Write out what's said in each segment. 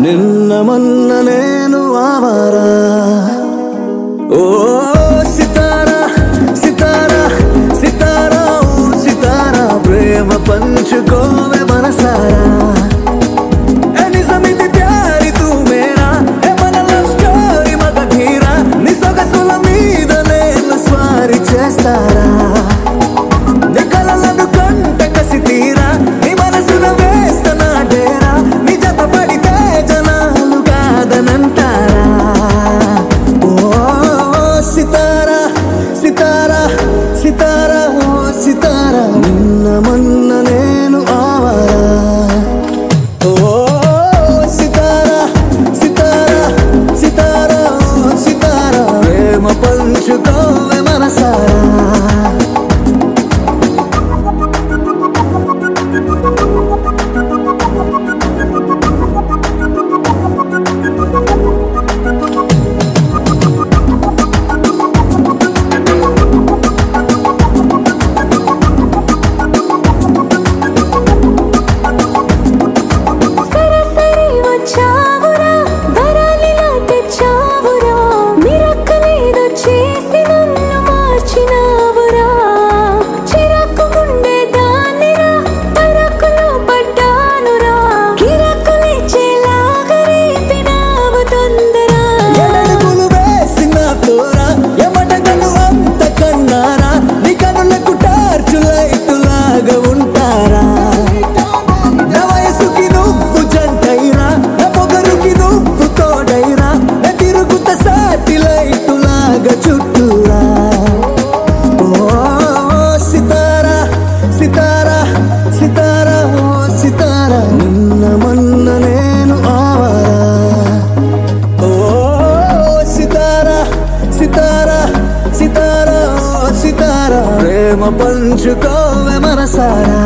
నిన్న మొన్న నేను ఆవారా ఓ సితారా సితారా సితారా ఓ సితారా ప్రేమ పంచుకోవే మనసారా ఏ నిజమిది ప్యారి తూ మేరా ఏ మన లవ్ స్టోరీ మగ ధీరా నీ సొగసుల మీద నేను స్వారీ చేస్తారా నీ కలలను కంట కసి తీరా నీ మనసున వేస్తన డేరా నీ జత పడితే జనాలు కాదనంటారా ఓ సితారా సితారా సితారా ఓ సితారా నిన్న మొన్న నేను ఆవారా ఓ సితారా సితారా సితారా ఓ సితారా ప్రేమ పంచుకోవే మనసారా సరసరి వచ్చావురా వరాలిలా తెచ్చావురా మిరక్కలేదో చేసి నన్ను మార్చినావురా చిరాకు గుండె దానిరా తరకులో పడ్డానురా కిరకులిచ్చేలాగా రేపినావు తొందర ఎడడుగులు వేసిన తోరా ఎమటగలు అంత కన్నారా నీ కనులకు టార్చు లైటులాగా ఉంటారా నా వయసుకి నువ్వు జంటైరా నా పొగరుకి నువ్వు తోడైరా నా తిరుగుత సాటిలైటు లాగా చుట్టూరా ఓ సితారా సితారా సితారా ఓ సితారా నిన్న మొన్న నేను ఆవారా ఓ సితారా సితారా సితారా ఓ సితారా ప్రేమ పంచుకోవే మనసారా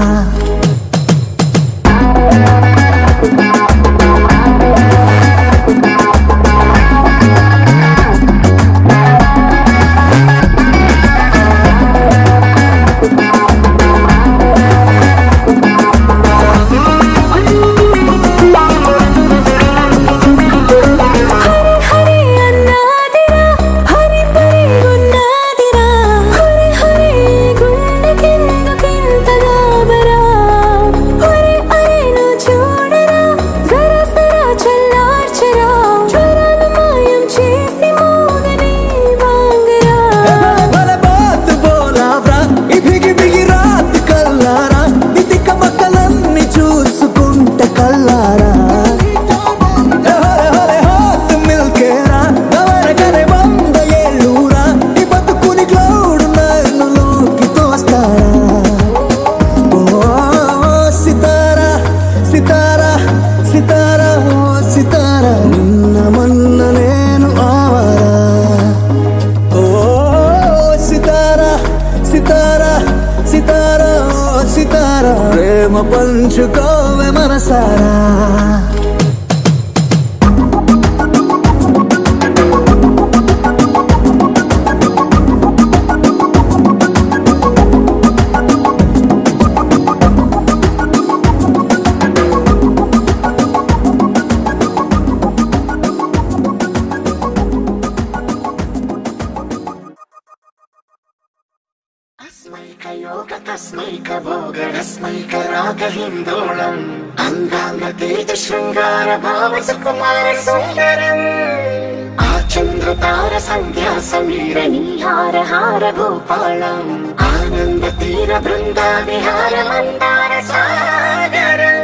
హరి హరి అన్నాదిరా హరి పరి ఉన్నదిరా హరి హరి గుండె కింద కింద గాబరా హరి అరే నువ్వు చూడరా జరా జరా చల్లార్చరా జ్వరాలు మాయం చేసి మోగని వాంగరా భలే బాత్ బోలావ్రా ఈ బిగి బిగి రాత్ కల్లారా నీ తిక్క మక్కలన్నీ చూసుకుంటే కల్లారా ఏ హోలే హోలే హాత్ మిల్కేరా నవరగనే వంద ఏళ్ళూరా నీ బతుకుని క్లౌడ్ నన్ను లోకి తోస్తారా ఓ సితారా సితారా సితారా ఓ సితారా నిన్న మొన్న నేను ఆవారా ఓ సితారా సితారా సితారా ఓ సితారా ప్రేమ పంచుకోవే మనసారా अस्मैकयोग तस्मैक भोगरस्मैक रागहिन्दोळम् अङ्गाङ्ग तेज शृङ्गार भाव सुकुमार सुन्दरम् आचन्द्रतार सन्ध्या समीर नीहार हार भूपालम् आनन्द तीर बृन्दा विहार मन्दार सागरम्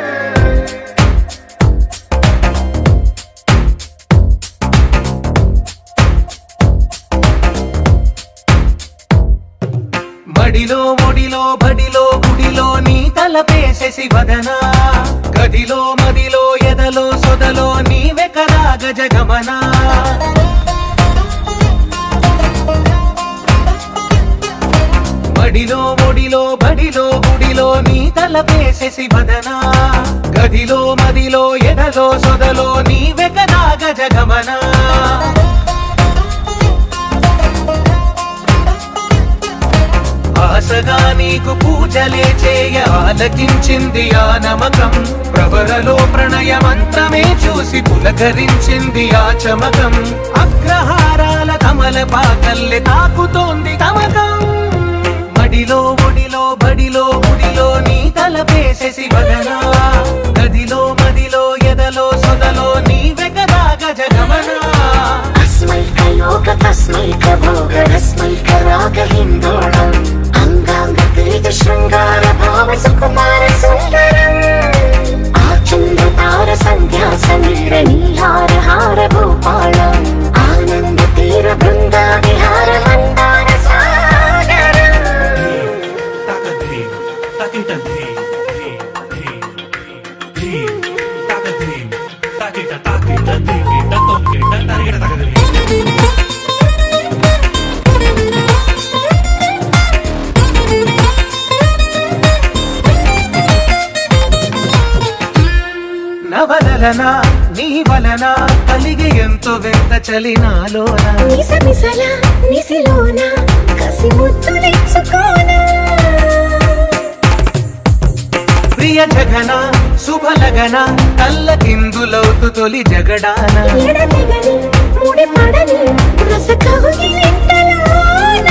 బడిలో ఒడిలో బడిలో గుడిలో నీ తలపేసేసి వదనా గదిలో మదిలో ఎదలో సొదలో నీవె కదా గజగమనా బడిలో ఒడిలో బడిలో గుడిలో నీ తలపేసేసి వదనా గదిలో మదిలో ఎదలో సొదలో నీవె కదా గజగమనా ఆశ చల్లగా నీకు పూజలే చేయ ఆలకించింది ఆ నమకం ప్రవరలో ప్రణయ మంత్రమే చూసి పులకరించింది ఆ చమకం అగ్రహారాల కమల పాకల్లె తాకుతోంది తమకం మడిలో ఒడిలో బడిలో గుడిలో నీ తలపేసేసి వదనా గదిలో మదిలో ఎదలో సొదలో నీ వెగదాగ జగమనా अस्मैक योग तस्मैक भोग रस्मैक राग हिन्दोळम् अङ्गाङ्ग तेज शृङ्गार भाव सुकुमार सुन्दरम् आचन्द्र तार सन्ध्या समीर नीहार हार भूपालम् आनन्द तीर बृन्दा विहार मन्दार सागरम् నవలన నీ వలన కలిగి ఎంతో వింత చలినాలోన మిస మిసల నిసిలోన కసి ముద్దులెచ్చుకోనా ప్రియ జగన శుభలగన కల్ల కిందులవుతు తొలి జగడాన ఎడతెగని ముడి పడని రస కౌగిలింతలోన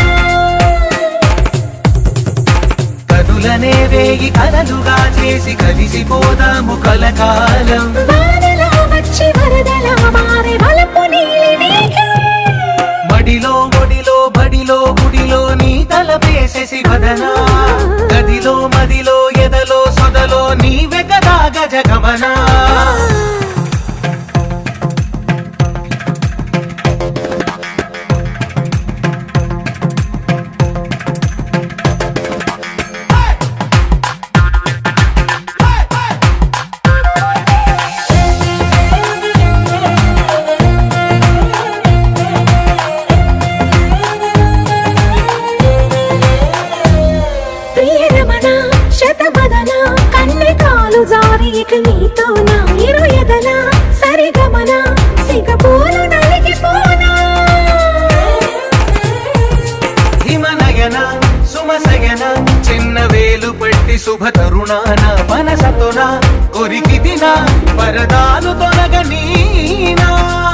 కనులనే వేగి కలలుగా చేసి కలిసిపోదాము కలకాలం వానలా వచ్చి వరదలా మారే వలపు నీలి మేఘం మడిలో ఒడిలో బడిలో గుడిలో నీ తలపేసేసి వదనా గదిలో మదిలో ఎదలో సొదలో నీ వెగదాగ జగమనా ప్రియ రమణ శతబదన కన్నె కాలు జారి ఇక నీతో నా ఇరు ఎదల సరిగమన సిగపోలు నలిగిపోనా హిమనయన సుమసయన చిన్న వేలు పెట్టి శుభ తరుణాన మనసతున కొరికి దిన వరదాలు తొలగనీనా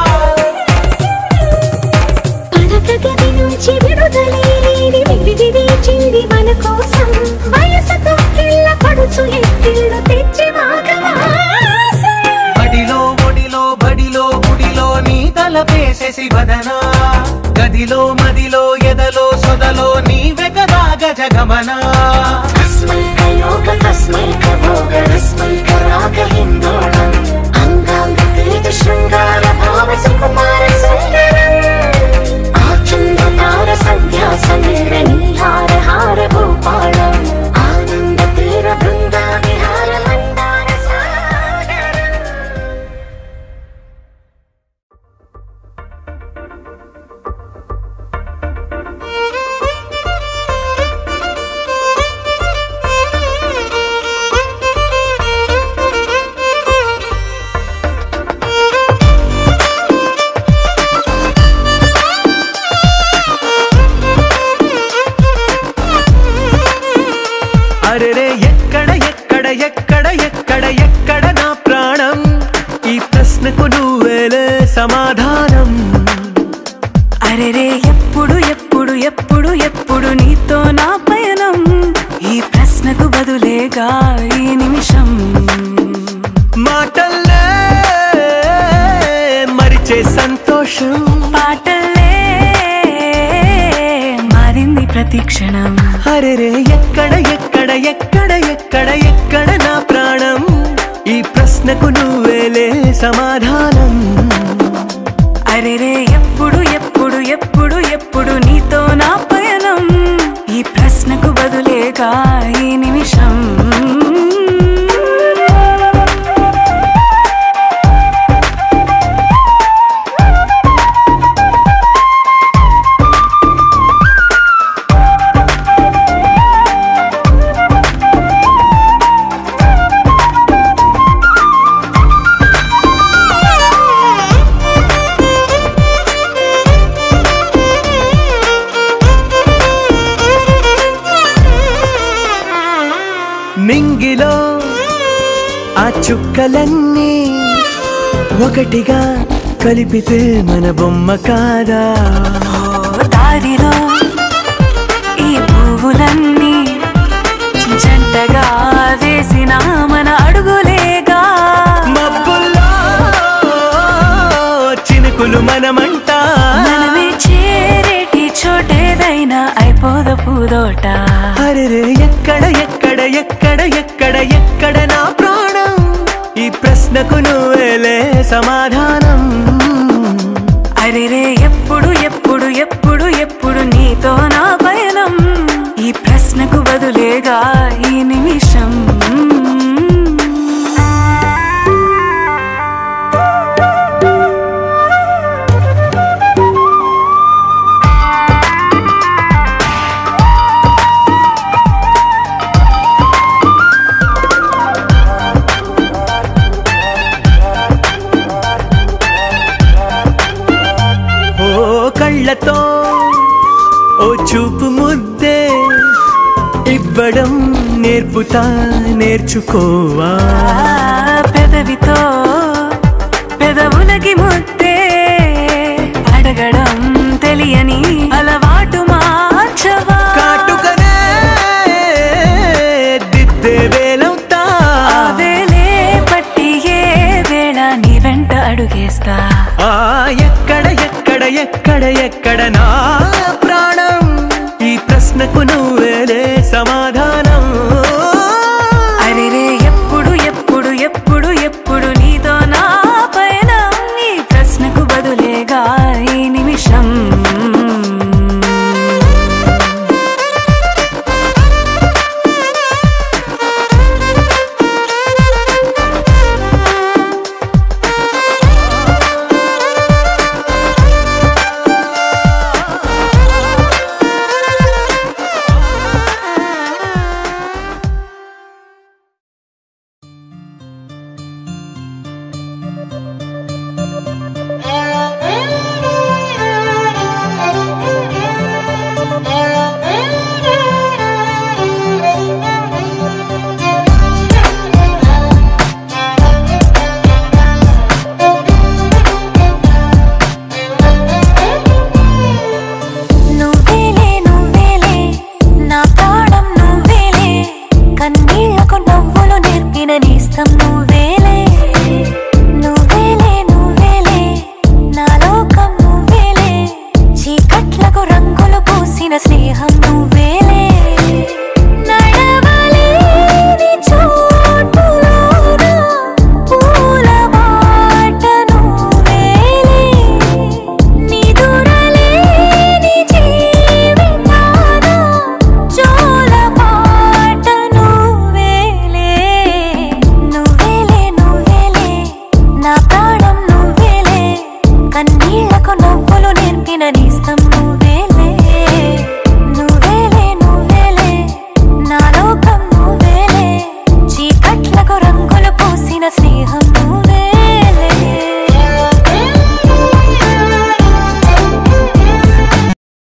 పడక గది నుంచి విడుదలేని విడిది వేచింది మన కోసం వయసుతో కిళ్ళ పడుచు ఎత్తిళ్ళు తెచ్చి మాగవాసం బడిలో ఒడిలో బడిలో గుడిలో నీ తలపేసేసి వదనా గదిలో మదిలో ఎదలో సొదలో నీ వెగదాగ జగమనా अस्मैक योग तस्मैक भोग रस्मैक राग हिन्दोळम् अङ्गाङ्ग तेज शृङ्गार भाव सुकुमार सुन्दरम् आचन्द्र तार सन्ध्या समीर नीहार हार भूपालम् आनन्द तीर बृन्दा विहार मन्दार सागरम् అరెరే ఎక్కడ ఎక్కడ ఎక్కడ ఎక్కడ ఎక్కడ నా ప్రాణం ఈ ప్రశ్నకు నువ్వేలే సమాధానం అరెరే ఎప్పుడు ఎప్పుడు ఎప్పుడు ఎప్పుడు నీతో నా పయనం ఈ ప్రశ్నకు బదులేగా ఈ నిమిషం మాటల్లే మరిచే సంతోషం పాటలే మారింది ప్రతి క్షణం అరెరే ఎక్కడ ఎక్కడ ఎక్కడ ఎక్కడ ఎక్కడ నా ప్రాణం ఈ ప్రశ్నకు నువ్వేలే సమాధానం అరెరే ఎప్పుడు ఎప్పుడు ఎప్పుడు ఎప్పుడు నీతో నా పయనం ఈ ప్రశ్నకు బదులేగా ఈ నిమిషం చుక్కలన్నీ ఒకటిగా కలిపితే మన బొమ్మ కాదా ఓ దారిలో ఈ పువ్వులన్నీ జంటగా వేసిన మన అడుగులేగా మబ్బుల్లో చినుకులు మనమంట మనమే చేరేటి చోటేదైనా అయిపోద పూదోట అరెరే ఎక్కడ ఎక్కడ ఎక్కడ ఎక్కడ ఎక్కడ నా ప్రాణం ఈ ప్రశ్నకు నువ్వేలే సమాధానం అరెరే ఎప్పుడు ఎప్పుడు ఎప్పుడు ఎప్పుడు నీతో నా పయనం ఈ ప్రశ్నకు బదులేగా ఈ నిమిషం ఓ కళ్ళతో ఓ చూపు ముద్దే ఇవ్వడం నేర్పుతా నేర్చుకోవా ఆ పెదవితో పెదవులకి ముద్దే అడగడం తెలియని అలవాటు మార్చవా కాటుకనే దిద్దే వేలవుతా ఆవేలే పట్టి ఏ వేళ నీ వెంట అడుగేస్తా ఆ ఎక్కడ ఎక్కడ ఎక్కడ ఎక్కడ నా ప్రాణం ఈ ప్రశ్నకు నువ్వేలే సమాధానం